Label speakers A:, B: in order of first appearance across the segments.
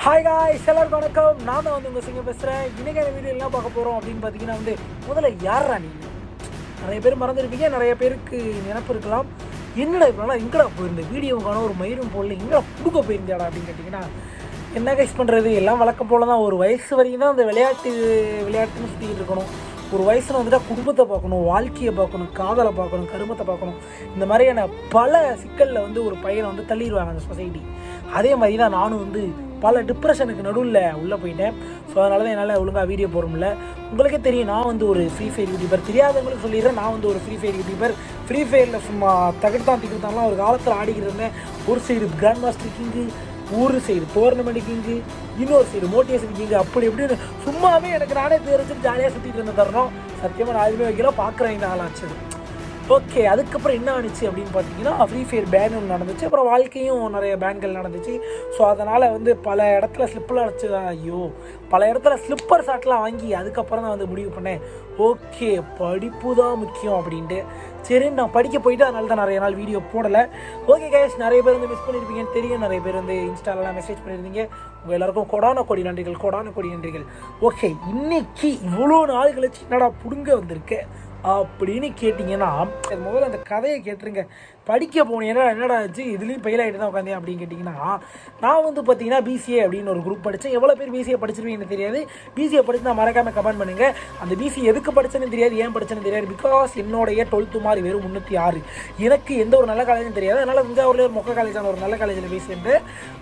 A: Hi guys எல்லாருக்கும் வணக்கம் நான் தான் வந்து உங்கள் சிங்க பேசுகிறேன் இன்னைக்கு அந்த வீடியோ என்ன பார்க்க போகிறோம் அப்படின்னு பார்த்தீங்கன்னா வந்து முதல்ல யாரா நீங்கள் நிறைய பேர் மறந்துருப்பீங்க நிறைய பேருக்கு நினப்பு இருக்கலாம் என்னடா இப்போலாம் எங்கடா போயிருந்த வீடியோவுக்கான ஒரு மயிரும் போடல எங்கடா கொடுக்க போயிருந்தாடா அப்படின்னு கேட்டிங்கன்னா என்ன கைஸ் பண்ணுறது எல்லாம் வழக்கம் போல தான் ஒரு வயசு வரைக்கும் தான் அந்த விளையாட்டு விளையாட்டுன்னு சுற்றிக்கிட்டு இருக்கணும் ஒரு வயசில் வந்துட்டா குடும்பத்தை பார்க்கணும் வாழ்க்கையை பார்க்கணும் காதலை பார்க்கணும் கருமத்தை பார்க்கணும் இந்த மாதிரியான பல சிக்கலில் வந்து ஒரு பையனை வந்து தள்ளிடுவாங்க அந்த சொசைட்டி அதே மாதிரி தான் நானும் வந்து பல டிப்ரெஷனுக்கு நடுவில் உள்ளே போயிட்டேன் ஸோ அதனால தான் என்னால் ஒழுங்காக வீடியோ போட முடியல உங்களுக்கே தெரியும் நான் வந்து ஒரு ஃப்ரீ ஃபயர் யூடியூபர் தெரியாதவங்களுக்கு சொல்லிடுறேன் நான் வந்து ஒரு ஃப்ரீ ஃபயர் யூடியூபர் ஃப்ரீ ஃபயரில் சும்மா தகட்டான் திக்கட்டான்லாம் ஒரு காலத்தில் ஆடிக்கிட்டு இருந்தேன் ஒரு சைடு கிராண்ட் மாஸ்டர் கிங்கு ஒரு சைடு டோர்னமெண்ட் கிங்கு இன்னொரு சைடு மோட்டிவேஷன் கிங்கு அப்படி எப்படின்னு சும்மாவே எனக்கு நானே பேர் வச்சுட்டு ஜாலியாக சுற்றிட்டு இருந்த தருணம் சத்தியமாக நான் எதுவுமே வைக்கல பார்க்குறேன் இந்த ஆளாச்சு ஓகே அதுக்கப்புறம் என்ன ஆனிச்சு அப்படின்னு பார்த்தீங்கன்னா ஃப்ரீ ஃபயர் பேன் ஒன்று நடந்துச்சு அப்புறம் வாழ்க்கையும் நிறைய பேன்கள் நடந்துச்சு ஸோ அதனால் வந்து பல இடத்துல ஸ்லிப்பில் அடிச்சு ஐயோ பல இடத்துல ஸ்லிப்பர் ஷாட்லாம் வாங்கி அதுக்கப்புறம் தான் வந்து முடிவு பண்ணேன் ஓகே படிப்பு தான் முக்கியம் அப்படின்ட்டு சரி நான் படிக்க போயிட்டு அதனால தான் நிறைய நாள் வீடியோ போடலை ஓகே கேஷ் நிறைய பேர் வந்து மிஸ் பண்ணியிருப்பீங்கன்னு தெரியும் நிறைய பேர் வந்து இன்ஸ்டாலலாம் மெசேஜ் பண்ணியிருந்தீங்க உங்கள் எல்லாருக்கும் கொடான கொடி நன்றிகள் கொடான கொடி நன்றிகள் ஓகே இன்னைக்கு இவ்வளோ நாள் கழிச்சு என்னடா புடுங்க வந்திருக்கேன் அப்படின்னு கேட்டிங்கன்னா அது முதல்ல அந்த கதையை கேட்டுருங்க படிக்க போனீங்கன்னா என்னடா ஆச்சு இதுலேயும் ஃபெயில் ஆகிட்டு தான் உட்காந்தேன் அப்படின்னு கேட்டிங்கன்னா நான் வந்து பார்த்தீங்கன்னா பிசிஏ அப்படின்னு ஒரு குரூப் படித்தேன் எவ்வளோ பேர் பிசிஏ படிச்சிருவீங்கன்னு தெரியாது பிசிஏ படித்து நான் மறக்காமல் கமெண்ட் பண்ணுங்கள் அந்த பிசி எதுக்கு படிச்சேன்னு தெரியாது ஏன் படிச்சேன்னு தெரியாது பிகாஸ் என்னுடைய டுவெல்த்து மாதிரி வெறும் முந்நூற்றி ஆறு எனக்கு எந்த ஒரு நல்ல காலேஜும் தெரியாது அதனால் தஞ்சாவூரில் ஒரு மொக்க காலேஜான ஒரு நல்ல காலேஜில் போய் சேர்ந்து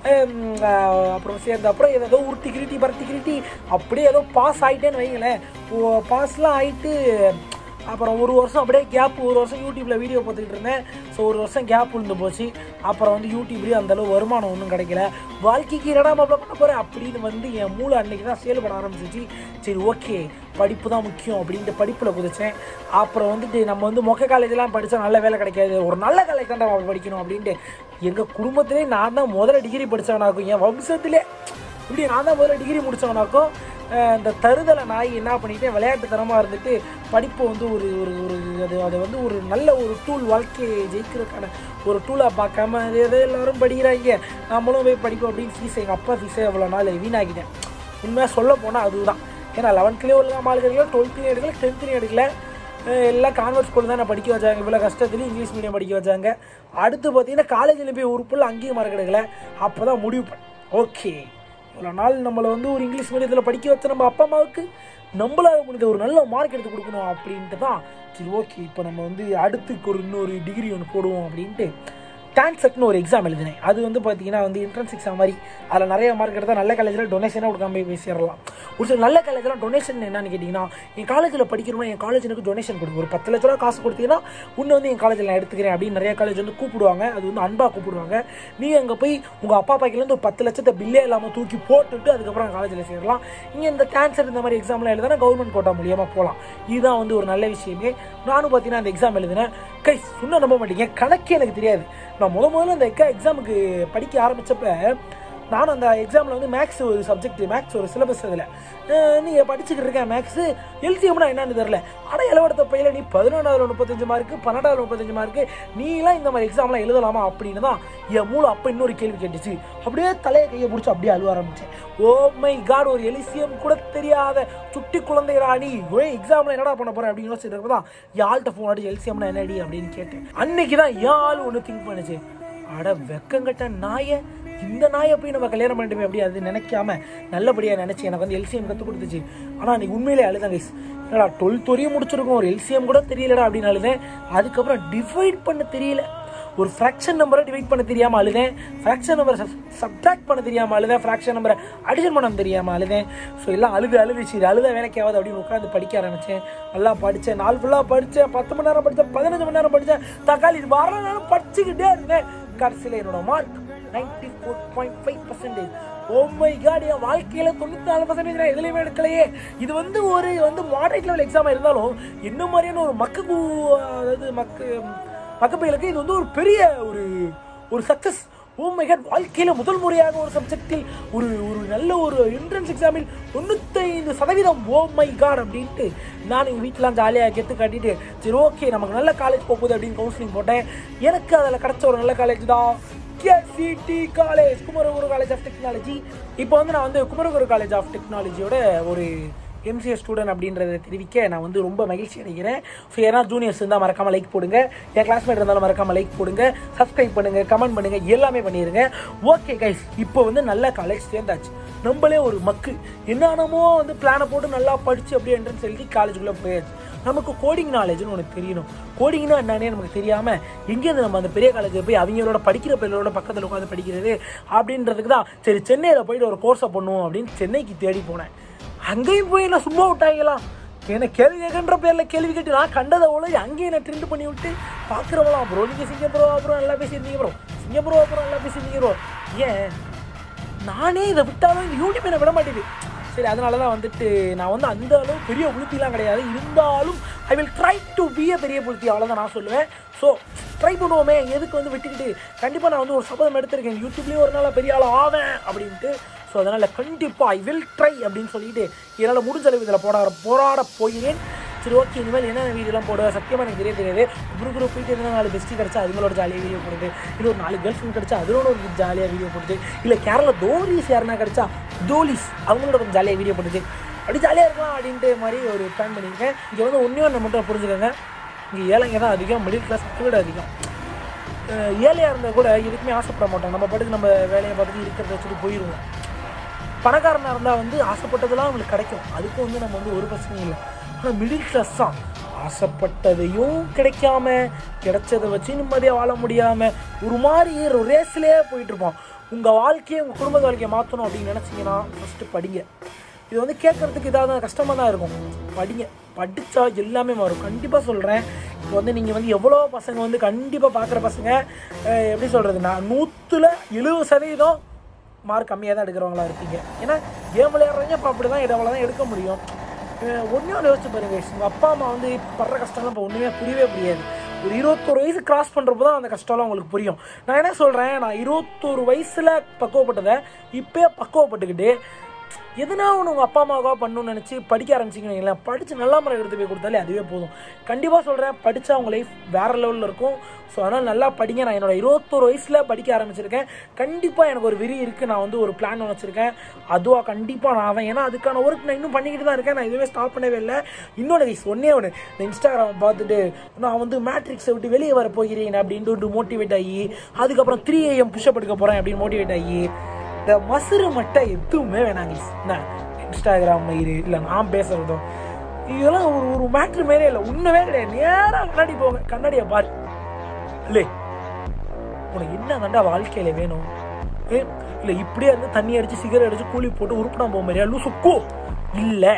A: அப்புறம் சேர்ந்த அப்புறம் ஏதோ உருட்டி கிரிட்டி பரட்டி கிரிட்டி அப்படியே ஏதோ பாஸ் ஆகிட்டேன்னு வைங்களேன் பாஸ்லாம் ஆகிட்டு அப்புறம் ஒரு வருஷம் அப்படியே கேப் ஒரு வருஷம் யூடியூப்பில் வீடியோ பார்த்துக்கிட்டு இருந்தேன் ஸோ ஒரு வருஷம் கேப் விழுந்து போச்சு அப்புறம் வந்து யூடியூப்லேயும் அந்தளவு வருமானம் ஒன்றும் கிடைக்கல வாழ்க்கைக்கு என்னடா மாப்பிள பண்ண போகிறேன் அப்படின்னு வந்து என் மூளை அன்னைக்கு தான் செயல்பட ஆரம்பிச்சிச்சு சரி ஓகே படிப்பு தான் முக்கியம் அப்படின்ட்டு படிப்பில் குதிச்சேன் அப்புறம் வந்துட்டு நம்ம வந்து மொக்க காலேஜ்லாம் படித்தா நல்ல வேலை கிடைக்காது ஒரு நல்ல காலேஜ் தான் நம்ம படிக்கணும் அப்படின்ட்டு எங்கள் குடும்பத்திலே நான் தான் முதல்ல டிகிரி படித்தவனாக்கும் என் வம்சத்திலே இப்படி நான் தான் முதல்ல டிகிரி முடித்தவனாக்கும் இந்த தருதலை நாய் என்ன பண்ணிட்டேன் விளையாட்டுத்தனமாக இருந்துட்டு படிப்பை வந்து ஒரு ஒரு ஒரு அது அதை வந்து ஒரு நல்ல ஒரு டூல் வாழ்க்கையை ஜெயிக்கிறதுக்கான ஒரு டூலாக பார்க்காம அது எதோ எல்லோரும் படிக்கிறாங்க நம்மளும் போய் படிப்போம் அப்படின்னு ஃபீஸ் எங்கள் அப்பா ஃபீஸை எவ்வளோ நாள் வீணாக்கிட்டேன் உண்மையாக சொல்ல போனால் அதுதான் ஏன்னா லெவன்த்லேயும் ஒழுங்காக மார்க் எடுக்கல டுவெல்த்லேயும் எடுக்கல டென்த்லேயும் எடுக்கல எல்லாம் கான்வெர்ட் ஸ்கூல் தான் நான் படிக்க வச்சாங்க இவ்வளோ கஷ்டத்துலையும் இங்கிலீஷ் மீடியம் படிக்க வச்சாங்க அடுத்து பார்த்தீங்கன்னா காலேஜில் போய் உறுப்பில் அங்கேயும் மார்க் எடுக்கல அப்போ தான் முடிவு பண்ணேன் ஓகே இவ்வளோ நாள் நம்மளை வந்து ஒரு இங்கிலீஷ் மீடியத்தில் படிக்க வச்ச நம்ம அப்பா அம்மாவுக்கு நம்மளால முடிஞ்ச ஒரு நல்ல மார்க் எடுத்து கொடுக்கணும் அப்படின்ட்டு தான் சரி ஓகே இப்போ நம்ம வந்து அடுத்துக்கு ஒரு இன்னொரு டிகிரி ஒன்று போடுவோம் அப்படின்ட்டு டான்செட்னு ஒரு எக்ஸாம் எழுதினேன் அது வந்து பார்த்தீங்கன்னா வந்து என்ட்ரன்ஸ் எக்ஸாம் மாதிரி அதில் நிறைய மார்க் எடுத்தால் நல்ல காலேஜில் டொனேஷனாக கொடுக்காம போய் சேரலாம் ஒரு சில நல்ல காலேஜில் டொனேஷன் என்னன்னு கேட்டிங்கன்னா என் காலேஜில் படிக்கணும்னா என் காலேஜ் எனக்கு டொனேஷன் கொடுக்கும் ஒரு பத்து லட்ச ரூபா காசு கொடுத்தீங்கன்னா உன்னை வந்து என் காலேஜில் நான் எடுத்துக்கிறேன் அப்படின்னு நிறைய காலேஜ் வந்து கூப்பிடுவாங்க அது வந்து அன்பாக கூப்பிடுவாங்க நீ அங்கே போய் உங்கள் அப்பா பாக்கிலேருந்து ஒரு பத்து லட்சத்தை பில்லே இல்லாமல் தூக்கி போட்டுட்டு அதுக்கப்புறம் காலேஜில் சேரலாம் இங்கே இந்த டான்சர் இந்த மாதிரி எக்ஸாம்லாம் எழுதுனா கவர்மெண்ட் கோட்டா மூலியமாக போகலாம் இதுதான் வந்து ஒரு நல்ல விஷயமே நானும் பார்த்தீங்கன்னா அந்த எக்ஸாம் எழுதினேன் கை சொன்ன நம்ப மாட்டீங்க கணக்கே எனக்கு தெரியாது நான் முத முதல்ல அந்த எக்கா எக்ஸாமுக்கு படிக்க ஆரம்பித்தப்ப நானும் அந்த எக்ஸாமில் வந்து மேக்ஸ் ஒரு சப்ஜெக்ட் மேக்ஸ் ஒரு சிலபஸ் அதில் நீங்கள் படிச்சுக்கிட்டு இருக்கேன் மேக்ஸு எல்சிஎம்னா என்னன்னு தெரில ஆனால் இளவடத்த பையில நீ பதினொன்றாவது முப்பத்தஞ்சு மார்க்கு பன்னெண்டாவது முப்பத்தஞ்சு மார்க்கு நீலாம் இந்த மாதிரி எக்ஸாம்லாம் எழுதலாமா அப்படின்னு தான் என் மூளை அப்போ இன்னொரு கேள்வி கேட்டுச்சு அப்படியே தலையை கையை பிடிச்சி அப்படியே அழுவ ஆரம்பிச்சேன் ஓ மை காட் ஒரு எலிசியம் கூட தெரியாத சுட்டி குழந்தை ராணி ஒரே எக்ஸாமில் என்னடா பண்ண போகிறேன் அப்படின்னு யோசிச்சுட்டு தான் யாழ்கிட்ட ஃபோன் அடி எல்சியம்னா என்னடி அப்படின்னு கேட்டேன் அன்னைக்கு தான் யாழ் ஒன்று திங்க் பண்ணுச்சு அட வெக்கங்கட்ட நாயை இந்த நாயை போய் நம்ம கல்யாணம் பண்ணிட்டுமே அப்படி அது நினைக்காம நல்லபடியாக நினச்சி எனக்கு வந்து எல்சிஎம் கற்றுக் கொடுத்துச்சு ஆனால் நீ உண்மையிலே அழுதான் கைஸ் என்னடா டுவெல்த் வரையும் முடிச்சிருக்கோம் ஒரு எல்சிஎம் கூட தெரியலடா அப்படின்னு அழுதேன் அதுக்கப்புறம் டிவைட் பண்ண தெரியல ஒரு ஃப்ராக்ஷன் நம்பரை டிவைட் பண்ண தெரியாமல் அழுதேன் ஃப்ராக்ஷன் நம்பரை சப்ட்ராக்ட் பண்ண தெரியாமல் அழுதேன் ஃப்ராக்ஷன் நம்பரை அடிஷன் பண்ண தெரியாமல் அழுதேன் ஸோ எல்லாம் அழுது அழுதுச்சு இது அழுத வேலைக்காவது அப்படின்னு உட்காந்து படிக்க ஆரம்பித்தேன் நல்லா படித்தேன் நாள் ஃபுல்லாக படித்தேன் பத்து மணி நேரம் படித்தேன் பதினஞ்சு மணி நேரம் படித்தேன் தக்காளி இது வர நேரம் படிச்சுக்கிட்டே இருந்தேன் கடைசியில் என்னோட mark ninety four point five percentage oh my god என் வாழ்க்கையில தொண்ணூத்தி நாலு பர்சன்டேஜ் நான் எதுலையுமே எடுக்கலையே இது வந்து ஒரு வந்து மாடரேட் லெவல் எக்ஸாம் இருந்தாலும் என்ன மாதிரியான ஒரு மக்கு அதாவது மக்கு மக்கப்பைகளுக்கு இது வந்து ஒரு பெரிய ஒரு ஒரு சக்சஸ் ஓ மை காட் வாழ்க்கையில் முதல் முறையாக ஒரு சப்ஜெக்டில் ஒரு ஒரு நல்ல ஒரு என்ட்ரன்ஸ் எக்ஸாமில் தொண்ணூத்தைந்து சதவீதம் ஓ மை காட் அப்படின்ட்டு நான் எங்கள் வீட்டிலாம் ஜாலியாக கெத்து காட்டிட்டு சரி ஓகே நமக்கு நல்ல காலேஜ் போகுது அப்படின்னு கவுன்சிலிங் போட்டேன் எனக்கு அதில் கிடச்ச ஒரு நல்ல காலேஜ் தான் KCT college Kumaraguru college of technology இப்போ வந்து நான் வந்து குமரகுரு காலேஜ் ஆஃப் டெக்னாலஜியோட ஒரு எம்சிஏ ஸ்டூடெண்ட் அப்படின்றத தெரிவிக்க நான் வந்து ரொம்ப மகிழ்ச்சி அடைகிறேன் ஸோ ஏன்னா ஜூனியர்ஸ் இருந்தால் மறக்காமல் லைக் போடுங்க என் கிளாஸ்மேட் இருந்தாலும் மறக்காமல் லைக் போடுங்க சப்ஸ்கிரைப் பண்ணுங்க கமெண்ட் பண்ணுங்க எல்லாமே பண்ணிடுங்க ஓகே கைஸ் இப்போ வந்து நல்ல காலேஜ் சேர்ந்தாச்சு நம்மளே ஒரு மக்கு என்னென்னமோ வந்து பிளானை போட்டு நல்லா படித்து அப்படியே என்ட்ரன்ஸ் எழுதி காலேஜுக்குள்ளே போயாச்சு நமக்கு கோடிங் நாலேஜ்னு உனக்கு தெரியணும் கோடிங்னா என்னன்னே நமக்கு தெரியாமல் எங்கேருந்து நம்ம அந்த பெரிய காலேஜில் போய் அவங்களோட படிக்கிற பிள்ளைகளோட பக்கத்தில் உட்காந்து படிக்கிறது அப்படின்றதுக்கு தான் சரி சென்னையில் போயிட்டு ஒரு கோர்ஸை பண்ணுவோம் அப்படின்னு சென்னைக்கு தேடி போனேன் அங்கேயும் போய் என்ன சும்மா விட்டாங்களா என்ன கேள்வி கேட்கன்ற பேரில் கேள்வி கேட்டு நான் கண்டதை ஒழுங்கி அங்கேயும் என்ன ட்ரெண்ட் பண்ணி விட்டு பார்க்குறவங்களாம் ப்ரோ நீங்கள் சிங்கப்பூர் அப்புறம் நல்லா பேசியிருந்தீங்க ப்ரோ சிங்கப்பூர் அப்புறம் நல்லா பேசியிருந்தீங்க ப்ரோ ஏன் நானே இதை விட்டாலும் இந்த யூடியூப் என்னை விட மாட்டேங்குது சரி அதனால தான் வந்துட்டு நான் வந்து அந்த அளவு பெரிய புளுத்திலாம் கிடையாது இருந்தாலும் I will try to be a பெரிய புளுத்தி அவ்வளோதான் நான் சொல்லுவேன் ஸோ ட்ரை பண்ணுவோமே எதுக்கு வந்து விட்டுக்கிட்டு கண்டிப்பாக நான் வந்து ஒரு சபதம் எடுத்திருக்கேன் யூடியூப்லேயும் ஒரு நாள் பெரிய ஆள் ஆவேன் அப்படின்ட்டு ஸோ அதனால் கண்டிப்பாக ஐ வில் ட்ரை அப்படின்னு சொல்லிட்டு என்னால் முடிஞ்ச அளவு இதில் போராட போராட போகிறேன் சரி ஓகே இனிமேல் என்னென்ன வீடியோலாம் போடுவேன் சத்தியமாக எனக்கு தெரிய தெரியாது குரு குரு போயிட்டு எதனா நாலு பெஸ்ட்டு கிடச்சா அதுங்களோட ஜாலியாக வீடியோ போடுது இல்லை ஒரு நாலு கேர்ள் ஃப்ரெண்ட் கிடச்சா அதோட ஒரு ஜாலியாக வீடியோ போடுது இல்லை கேரளா தோலிஸ் யாருனா கிடச்சா தோலிஸ் அவங்களோட கொஞ்சம் ஜாலியாக வீடியோ போடுது அப்படி ஜாலியாக இருக்கலாம் அப்படின்ட்டு மாதிரி ஒரு பிளான் பண்ணியிருக்கேன் இங்கே வந்து ஒன்றே ஒன்று மட்டும் புரிஞ்சுக்கோங்க இங்கே ஏழைங்க தான் அதிகம் மிடில் கிளாஸ் விட அதிகம் அஹ் ஏழையாக இருந்தால் கூட எதுக்குமே ஆசைப்பட மாட்டோம் நம்ம பாட்டுக்கு நம்ம வேலையை பார்த்துட்டு இருக்கிறத வச்சுட்டு போயிடுவோம் பணக்காரனாக இருந்தால் வந்து ஆசைப்பட்டதெல்லாம் அவங்களுக்கு கிடைக்கும் அதுக்கும் வந்து நம்ம வந்து ஒரு பிரச்சனையும் இல்லை ஆனால் மிடில் கிளாஸ் தான் ஆசைப்பட்டதையும் கிடைக்காம கிடைச்சதை வச்சு நிம்மதியாக வாழ முடியாமல் ஒரு மாதிரி ஒரு ரேஸ்லேயே போயிட்டு இருப்போம் உங்கள் வாழ்க்கையை உங்கள் குடும்ப வாழ்க்கையை மாற்றணும் அப்படின்னு நினச்சிங்கன்னா ஃபஸ்ட்டு படிங்க இது வந்து கேட்குறதுக்கு இதாக கஷ்டமாக தான் இருக்கும் படிங்க படித்தா எல்லாமே மாறும் கண்டிப்பாக சொல்கிறேன் இப்போ வந்து நீங்கள் வந்து எவ்வளோ பசங்க வந்து கண்டிப்பாக பார்க்குற பசங்க அஹ், எப்படி சொல்கிறது நான் நூற்றில் எழுபது சதவீதம் மார்க் கம்மியாக தான் எடுக்கிறவங்களா இருப்பீங்க ஏன்னா கேம் விளையாடுறவங்க இப்போ அப்படி தான் இடவள தான் எடுக்க முடியும் ஒன்றே ஒன்று யோசிச்சு பாருங்க உங்கள் அப்பா அம்மா வந்து படுற கஷ்டம்லாம் இப்போ ஒன்றுமே புரியவே புரியாது ஒரு இருபத்தொரு வயசு கிராஸ் பண்ணுறப்போ தான் அந்த கஷ்டம்லாம் உங்களுக்கு புரியும் நான் என்ன சொல்கிறேன் நான் இருபத்தொரு வயசில் பக்குவப்பட்டதை இப்போயே பக்குவப்பட்டுக்கிட்டு எதுனா ஒன்று உங்கள் அப்பா அம்மாவுக்காக பண்ணணும்னு நினச்சி படிக்க ஆரம்பிச்சிங்கன்னு வைங்களேன் படித்து நல்ல முறை எடுத்து போய் கொடுத்தாலே அதுவே போதும் கண்டிப்பாக சொல்கிறேன் படித்தா உங்கள் லைஃப் வேறு லெவலில் இருக்கும் ஸோ அதனால் நல்லா படிங்க நான் என்னோட இருபத்தொரு வயசில் படிக்க ஆரம்பிச்சிருக்கேன் கண்டிப்பாக எனக்கு ஒரு வெறி இருக்குது நான் வந்து ஒரு பிளான் வச்சுருக்கேன் அதுவாக கண்டிப்பாக நான் ஆவேன் ஏன்னா அதுக்கான ஒர்க் நான் இன்னும் பண்ணிக்கிட்டு தான் இருக்கேன் நான் எதுவுமே ஸ்டாப் பண்ணவே இல்லை இன்னொன்று கைஸ் ஒன்றே ஒன்று இந்த இன்ஸ்டாகிராம் பார்த்துட்டு நான் வந்து மேட்ரிக்ஸை விட்டு வெளியே வர போகிறேன் அப்படின்ட்டு மோட்டிவேட் ஆகி அதுக்கப்புறம் த்ரீ ஏஎம் புஷ்அப் எடுக்க போகிறேன் அப்படின்னு மோட்டிவேட் ஆகி இந்த மசுறு மட்டை எதுவுமே வேணாங்க என்ன இன்ஸ்டாகிராம் மயிறு இல்லை நான் பேசுறதும் இதெல்லாம் ஒரு ஒரு மேட்ரு மேலே இல்லை உண்மையே கிடையாது நேராக கண்ணாடி போங்க கண்ணாடியை பாரு இல்லை உனக்கு என்ன தாண்டா வாழ்க்கையில வேணும் ஏ இல்லை இப்படியே இருந்து தண்ணி அடிச்சு சிகரெட் அடிச்சு கூலி போட்டு உருப்படா போக மாதிரியா லூசுக்கோ இல்லை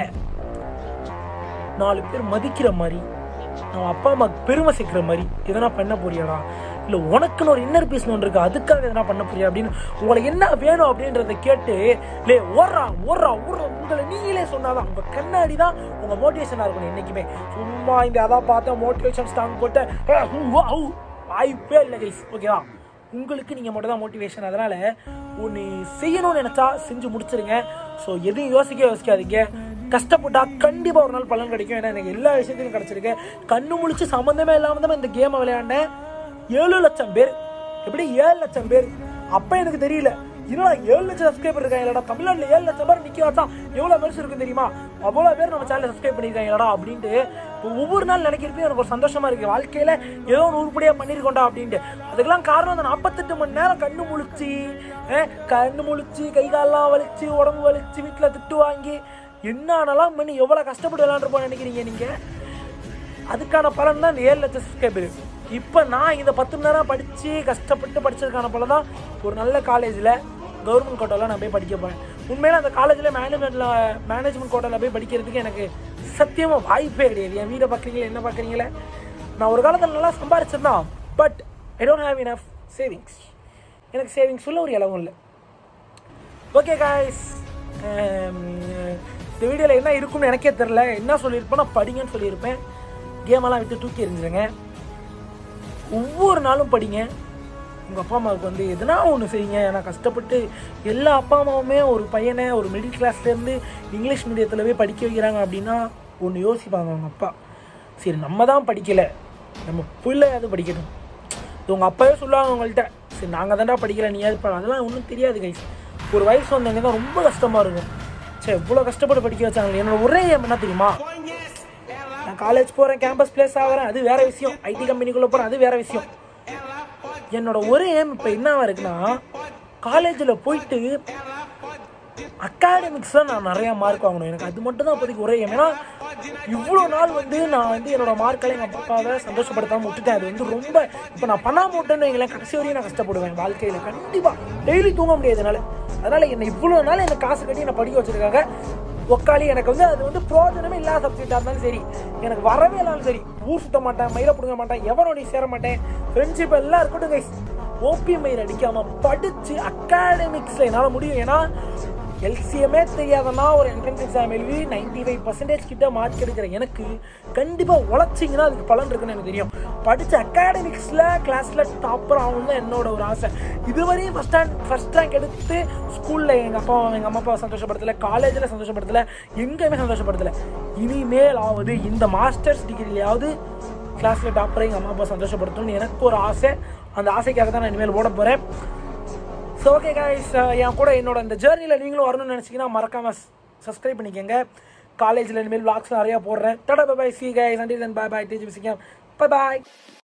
A: நாலு பேர் மதிக்கிற மாதிரி நம்ம அப்பா அம்மாக்கு பெருமை சேர்க்கிற மாதிரி எதனா பண்ண போறியாடா இல்லை உனக்குன்னு ஒரு இன்னர் பீஸ் ஒன்று இருக்கு அதுக்காக எதனா பண்ண போறியா அப்படின்னு உங்களுக்கு என்ன வேணும் அப்படின்றத கேட்டு லே ஓடுறா ஓடுறா ஓடுறா உங்களை நீங்களே சொன்னாதான் உங்க கண்ணாடி தான் உங்க மோட்டிவேஷனாக இருக்கணும் என்னைக்குமே சும்மா இந்த அதான் பார்த்தா மோட்டிவேஷன் ஸ்டாங் போட்டு அஹ், ஹூ, வா, ஹூ. வாய்ப்பே இல்லை கைஸ் ஓகேவா உங்களுக்கு நீங்கள் மட்டும் தான் மோட்டிவேஷன் அதனால் ஒன்று செய்யணும்னு நினச்சா செஞ்சு முடிச்சிருங்க ஸோ எதையும் யோசிக்க யோசிக்காதீங்க கஷ்டப்பட்டா கண்டிப்பாக ஒரு நாள் பலன் கிடைக்கும் ஏன்னா எனக்கு எல்லா விஷயத்துலையும் கிடச்சிருக்கு கண்ணு முழிச்சு சம்மந்தமே இல்லாமல் தான் இந்த கேமை விளையாண்டேன் ஏழு லட்சம் பேர் எப்படி ஏழு லட்சம் பேர் அப்போ எனக்கு தெரியல என்னடா ஏழு லட்சம் சப்ஸ்கிரைபர் இருக்காங்க இல்லடா தமிழ்நாட்டில் ஏழு லட்சம் பேர் நிற்க வச்சா எவ்வளோ பெருசு இருக்கும் தெரியுமா அவ்வளோ பேர் நம்ம சேனலை சப்ஸ்கிரைப் பண்ணியிருக்காங்கடா அப்படின்ட்டு இப்போ ஒவ்வொரு நாள் நினைக்கிறப்ப எனக்கு ஒரு சந்தோஷமா இருக்கு வாழ்க்கையில ஏதோ ஒரு உருப்படியாக பண்ணியிருக்கோண்டா அப்படின்ட்டு அதுக்கெல்லாம் காரணம் அந்த நாற்பத்தெட்டு மணி நேரம் கண்ணு முழிச்சு அஹ், கண்ணு முழிச்சு கை காலெல்லாம் வலிச்சு உடம்பு வலிச்சு வீட்டில் திட்டு வாங்கி என்னென்னலாம் பண்ணி எவ்வளோ கஷ்டப்பட்டு விளையாண்டுருப்போம் நினைக்கிறீங்க நீங்கள் அதுக்கான பலன் தான் இந்த ஏழு லட்சம் சப்ஸ்கிரைபர் இப்போ நான் இந்த பத்து மணி நேரம் படித்து கஷ்டப்பட்டு படிச்சதுக்கான பலன் தான் ஒரு நல்ல காலேஜில் கவர்மெண்ட் கோட்டாவில் நான் போய் படிக்க போகிறேன் உண்மையில அந்த காலேஜில் மேனேஜ்மெண்ட்டில் மேனேஜ்மெண்ட் கோட்டாவில் போய் படிக்கிறதுக்கு எனக்கு சத்தியமாக வாய்ப்பே கிடையாது என் வீடை பார்க்குறீங்களா என்ன பார்க்குறீங்களே நான் ஒரு காலத்தில் நல்லா சம்பாரிச்சிருந்தான் but I don't have enough savings எனக்கு சேவிங்ஸ் உள்ள ஒரு இலவும் இல்லை ஓகே காய்ஸ் இந்த வீடியோவில் என்ன இருக்கும்னு எனக்கே தெரில என்ன சொல்லியிருப்பேன் படிங்கன்னு சொல்லியிருப்பேன் கேமெல்லாம் விட்டு தூக்கி எறிஞ்சிருங்க ஒவ்வொரு நாளும் படிங்க உங்கள் அப்பா அம்மாவுக்கு வந்து எதுனா ஒன்று செய்யுங்க ஏன்னா கஷ்டப்பட்டு எல்லா அப்பா அம்மாவுமே ஒரு பையனை ஒரு மிடில் கிளாஸ்லேருந்து இங்கிலீஷ் மீடியத்தில் போய் படிக்க வைக்கிறாங்க அப்படின்னா ஒன்று யோசிப்பாங்க அவங்க அப்பா சரி நம்ம தான் படிக்கலை நம்ம பிள்ளையாவது படிக்கணும் இது உங்கள் அப்பாவே சொல்லுவாங்க உங்கள்கிட்ட சரி நாங்கள் தான்டா படிக்கல நீ ஏது படம் அதெல்லாம் ஒன்றும் தெரியாது கைஸ் ஒரு வயசு வந்தவங்க தான் ரொம்ப கஷ்டமாக இருக்கும் சரி இவ்வளோ கஷ்டப்பட்டு படிக்க வச்சாங்க என்னோட ஒரே aim என்ன தெரியுமா நான் காலேஜ் போகிறேன் கேம்பஸ் பிளேஸ் ஆகிறேன் அது வேற விஷயம் ஐடி கம்பெனிக்குள்ளே போகிறேன் அது வேற விஷயம் என்னோட ஒரே ஏம் இப்போ என்னவா இருக்குன்னா காலேஜில் போயிட்டு அகாடமிக்ஸில் நான் நிறைய மார்க் வாங்கணும் எனக்கு அது மட்டும் தான் இப்போதைக்கு ஒரே ஏம் ஏன்னா இவ்வளோ நாள் வந்து நான் வந்து என்னோட மார்க்கெல்லாம் எங்கள் அப்பாவை சந்தோஷப்படுத்தாமல் விட்டுட்டேன் அது வந்து ரொம்ப இப்போ நான் பண்ணாம விட்டேன்னு வைங்களேன் கடைசி வரையும் நான் கஷ்டப்படுவேன் வாழ்க்கையில் கண்டிப்பாக டெய்லி தூங்க முடியாது என்னால் அதனால் என்னை இவ்வளோ நாள் எனக்கு காசு கட்டி என்னை படிக்க வச்சிருக்காங்க உக்காளி எனக்கு வந்து அது வந்து பிரோஜனமே இல்லாத சப்ஜெக்டாக இருந்தாலும் சரி எனக்கு வரவே இல்லாலும் சரி ஊர் சுத்த மாட்டேன் மயில பிடுங்க மாட்டேன் எவனோடையும் சேர மாட்டேன் ஃப்ரெண்ட்ஷிப் எல்லாம் இருக்கட்டும் கைஸ் ஓபி மயிர் அடிக்காம படிச்சு அகாடமிக்ஸ்ல என்னால முடியும் ஏன்னா எல்சிஎமே தெரியாதனா ஒரு என்ட்ரன்ஸ் எக்ஸாம் எழுதி நைன்டி ஃபைவ் பர்சன்டேஜ் கிட்ட மார்க் எடுக்கிற எனக்கு கண்டிப்பாக உழைச்சிங்கன்னா அதுக்கு பலன் இருக்குன்னு எனக்கு தெரியும் படித்த அகாடமிக்ஸில் கிளாஸில் டாப்பர் ஆகணும் தான் என்னோட ஒரு ஆசை இதுவரையும் ஃபஸ்ட் ரேங்க் ஃபஸ்ட் ரேங்க் எடுத்து ஸ்கூலில் எங்கள் அப்பா எங்கள் அம்மா அப்பா சந்தோஷப்படுத்தலை காலேஜில் சந்தோஷப்படுத்தலை எங்கேயுமே சந்தோஷப்படுத்தலை இனிமேல் ஆவது இந்த மாஸ்டர்ஸ் டிகிரிலையாவது கிளாஸில் டாப்பரை எங்கள் அம்மா அப்பா சந்தோஷப்படுத்தணும்னு எனக்கு ஒரு ஆசை அந்த ஆசைக்காக தான் நான் இனிமேல் ஓட போகிறேன் ஸோ ஓகே கைஸ் என் கூட என்னோட இந்த ஜேர்னியில் நீங்களும் வரணும்னு நினச்சிங்கன்னா மறக்காமல் சப்ஸ்கிரைப் பண்ணிக்கோங்க காலேஜில் இனிமேல் vlogs நிறையா போடுறேன் டடா bye see guys until bye bye டீச் பை பாய்